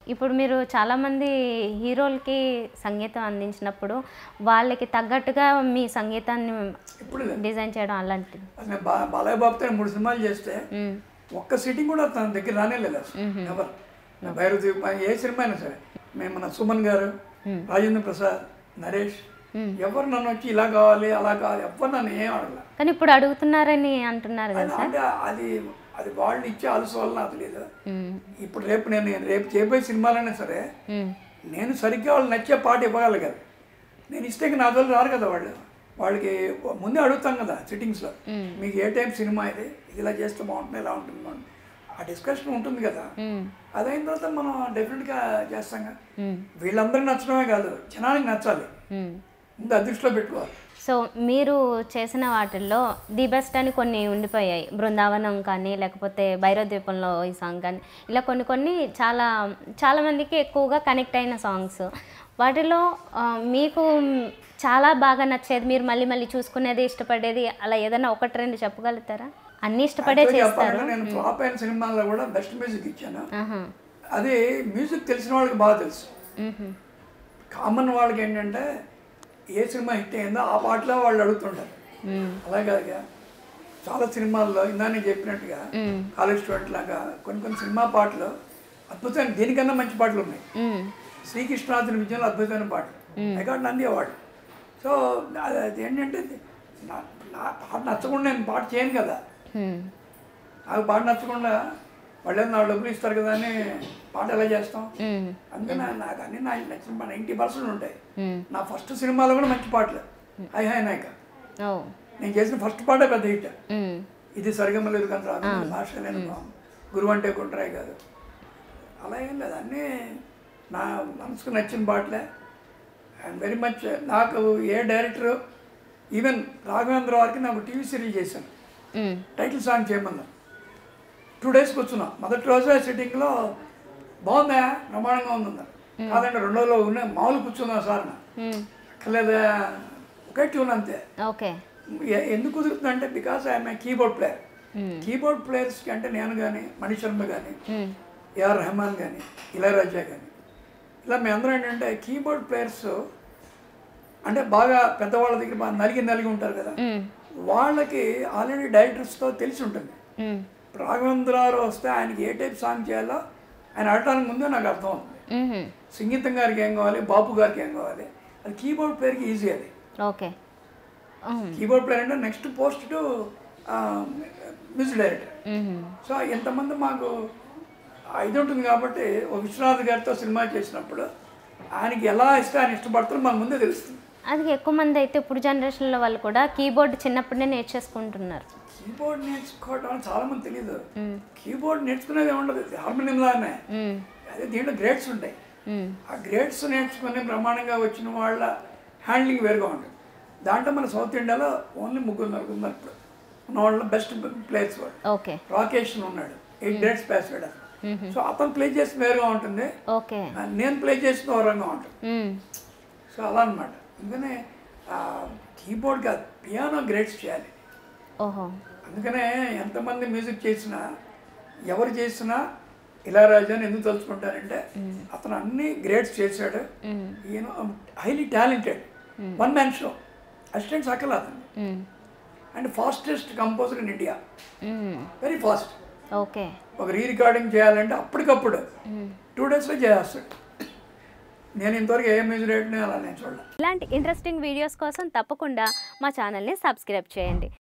ఇప్పుడు మీరు చాలామంది హీరోలకి సంగీతం అందించినప్పుడు వాళ్ళకి తగ్గట్టుగా మీ సంగీతాన్ని ఇప్పుడు డిజైన్ చేయడం అలాంటిది అసలు నేను బా బాలయ్య బాబుతో మూడు సినిమాలు చేస్తే మ్మ్. ఒక్క సిట్టింగ్ కూడా తన దగ్గర రానేలేదు అసలు ఎవరు భైరవ దీప ఏ సినిమా అయినా సరే మేము మన సుమన్ గారు రాజేంద్ర ప్రసాద్ నరేష్ ఎవరు నన్ను వచ్చి ఇలా కావాలి అలా కావాలి ఎవరు నన్ను ఏం అడగల కానీ ఇప్పుడు అడుగుతున్నారని అంటున్నారు కదా సార్ అంటే అది అది వాళ్ళు ఇచ్చే అలసు వల్ల నాకు తెలియదు మ్మ్. ఇప్పుడు రేపు నేను రేపు చేయబోయే సినిమాలైనా సరే మ్మ్. నేను సరిగ్గా వాళ్ళు నచ్చే పాట ఇవ్వగలను కదా నేను ఇస్తే ఇంక నా దగ్గర రారు కదా వాళ్ళు వాళ్ళకి ముందే అడుగుతాం కదా సిట్టింగ్స్లో మీకు ఏ టైం సినిమా ఇది ఇది ఇలా చేస్తే బాగుంటుంది ఇలా ఉంటుంది బాగుంటుంది ఆ డిస్కషన్ ఉంటుంది కదా మ్మ్. అదైన తర్వాత మనం డెఫినెట్గా చేస్తాం కదా మ్మ్. వీళ్ళందరికీ నచ్చడమే కాదు జనానికి నచ్చాలి మ్మ్. ముందు అదృష్టిలో పెట్టుకోవాలి సో మీరు చేసిన వాటిల్లో ది బెస్ట్ అని కొన్ని ఉండిపోయాయి బృందావనం కానీ లేకపోతే భైరవ ద్వీపంలో ఈ సాంగ్ కానీ ఇలా కొన్ని కొన్ని చాలా చాలా మందికి ఎక్కువగా కనెక్ట్ అయిన సాంగ్స్ వాటిలో ఆ, మీకు చాలా బాగా నచ్చేది మీరు మళ్ళీ మళ్ళీ చూసుకునేది ఇష్టపడేది అలా ఏదైనా ఒకటి రెండు చెప్పగలుగుతారా అన్నీ ఇష్టపడే Actually చేస్తారు చెప్పాలంటే నేను ఫ్లాప్ అయిన సినిమాల్లో కూడా బెస్ట్ మ్యూజిక్ ఇచ్చాను ఆహా. అది మ్యూజిక్ తెలిసిన వాళ్ళకి బాగా తెలుసు మ్హూ. కామన్ వాళ్ళకి ఏంటంటే ఏ సినిమా హిట్ అయిందో ఆ పాటలో వాళ్ళు అడుగుతుంటారు మ్మ్. అలాగే చాలా సినిమాల్లో ఇందా నేను చెప్పినట్టుగా మ్మ్. కాలేజ్ స్టూడెంట్ లాగా కొన్ని కొన్ని సినిమా పాటలు అద్భుతమైన దీనికన్నా మంచి పాటలు ఉన్నాయి మ్మ్. శ్రీకృష్ణార్జున విజయంలో అద్భుతమైన పాటలు I got Nandi award so అది అది ఏంటంటే నా నా పాట నచ్చకుండా నేను పాట చేయను కదా మ్మ్. నాకు పాట నచ్చకుండా వాళ్ళే నాకు డబ్బులు ఇస్తారు కదా అని పాట ఎలా చేస్తాం మ్మ్. అందుకని నాకు అన్ని నాకు నచ్చిన నైంటీ పర్సెంట్ ఉంటాయి మ్మ్. నా ఫస్ట్ సినిమాలో కూడా మంచి పాటలు హై హై నాయక ఓ నేను చేసిన ఫస్ట్ పాటే పెద్ద హిట్ మ్మ్. ఇది సరిగమలేదు కానీ రాదు భాష లేని భావం. గురువు అంటే గుండ్రాయి కాదు అలా ఏం లేదు అన్నీ నా మనసుకు నచ్చిన పాటలే అండ్ వెరీ మచ్ నాకు ఏ డైరెక్టర్ ఈవెన్ రాఘవేంద్ర వారికి నాకు టీవీ సీరియల్ చేశాను మ్మ్. టైటిల్ సాంగ్ చేయమన్నా టూ డేస్కి వచ్చున్నా మొదటి రోజే సిట్టింగ్లో బాగుందా ప్రమాణంగా ఉందన్నారు కాదండి రెండో రోజులో ఉన్న మామూలు కూర్చున్నా సార్ నా మ్మ్. అక్కర్లేదా ఒకే ట్యూన్ అంతే ఓకే ఎ- ఎందుకు కుదురుతుందంటే because I'm a keyboard player మ్మ్. కీబోర్డ్ ప్లేయర్స్కి అంటే నేను కానీ మణిశర్మ కానీ మ్మ్. ఏఆర్ రెహమాన్ కానీ ఇళయరాజా కానీ ఇలా మీ అందరూ ఏంటంటే కీబోర్డ్ ప్లేయర్స్ అంటే బాగా పెద్దవాళ్ళ దగ్గర బాగా నలిగి నలిగి ఉంటారు కదా మ్మ్. వాళ్ళకి ఆల్రెడీ డైరెక్టర్స్తో తెలిసి ఉంటుంది మ్మ్. ఇప్పుడు రాఘవేంద్రరావు వస్తే ఆయనకి ఏ టైప్ సాంగ్ చేయాలో ఆయన అడటానికి ముందే నాకు అర్థం అవుతుంది మ్మ్. సంగీతం గారికి ఏం కావాలి బాపు గారికి ఏం కావాలి అది కీబోర్డ్ ప్లేయర్కి ఈజీ అది ఓకే మ్మ్. కీబోర్డ్ ప్లేయర్ అంటే next post to music director మ్మ్. సో ఎంతమంది మాకు ఆ ఇది ఉంటుంది కాబట్టి ఒక విశ్వనాథ్ గారితో సినిమా చేసినప్పుడు ఆయనకి ఎలా ఇస్తే ఆయన ఇష్టపడతారో మాకు ముందే తెలుస్తుంది అది ఎక్కువ మంది అయితే ఇప్పుడు జనరేషన్లో వాళ్ళు కూడా కీబోర్డ్ చిన్నప్పుడే నేర్చేసుకుంటున్నారు కీబోర్డ్ నేర్చుకోవడం అని చాలా మంది తెలియదు మ్మ్. కీబోర్డ్ నేర్చుకునేది ఉండదు హార్మోనియం లానే మ్మ్. అదే దీంట్లో గ్రేడ్స్ ఉంటాయి మ్మ్. ఆ గ్రేడ్స్ నేర్చుకుని బ్రహ్మాండంగా వచ్చిన వాళ్ళ హ్యాండ్లింగ్ వేరుగా ఉంటుంది దాంట్లో మన సౌత్ ఇండియాలో ఓన్లీ ముగ్గురు నలుగురు ఉన్నారు ఇప్పుడు ఉన్న వాళ్ళ బెస్ట్ ప్లేయర్స్ వాళ్ళు ఓకే రాకేష్ అని ఉన్నాడు ఎయిట్ గ్రేడ్స్ పాస్ అయ్యాడు సో అతను ప్లే చేసిన వేరుగా ఉంటుంది ఓకే ఆ, నేను ప్లే చేసిన దూరంగా ఉంటుంది మ్మ్. సో అలా అనమాట అందుకనే కీబోర్డ్ కాదు పియానో గ్రేడ్స్ చేయాలి ఓహో అందుకనే ఎంతమంది మ్యూజిక్ చేసినా ఎవరు చేసినా ఇళయరాజా అని ఎందుకు తలుచుకుంటారంటే అతను అన్ని గ్రేడ్స్ చేశాడు మ్మ్. ఈయన highly talented one man show assistants అక్కల అతను మ్మ్. And fastest composer in India మ్మ్. వెరీ ఫాస్ట్ ఓకే ఒక రీ రికార్డింగ్ చేయాలంటే అప్పటికప్పుడు మ్మ్. టూ డేస్లో చేసేస్తాడు నేను ఇంతవరకు ఏ మ్యూజిక్ రేట్ని అలా నేను చూడలేదు ఇలాంటి ఇంట్రెస్టింగ్ వీడియోస్ కోసం తప్పకుండా మా ఛానల్ని సబ్స్క్రైబ్ చేయండి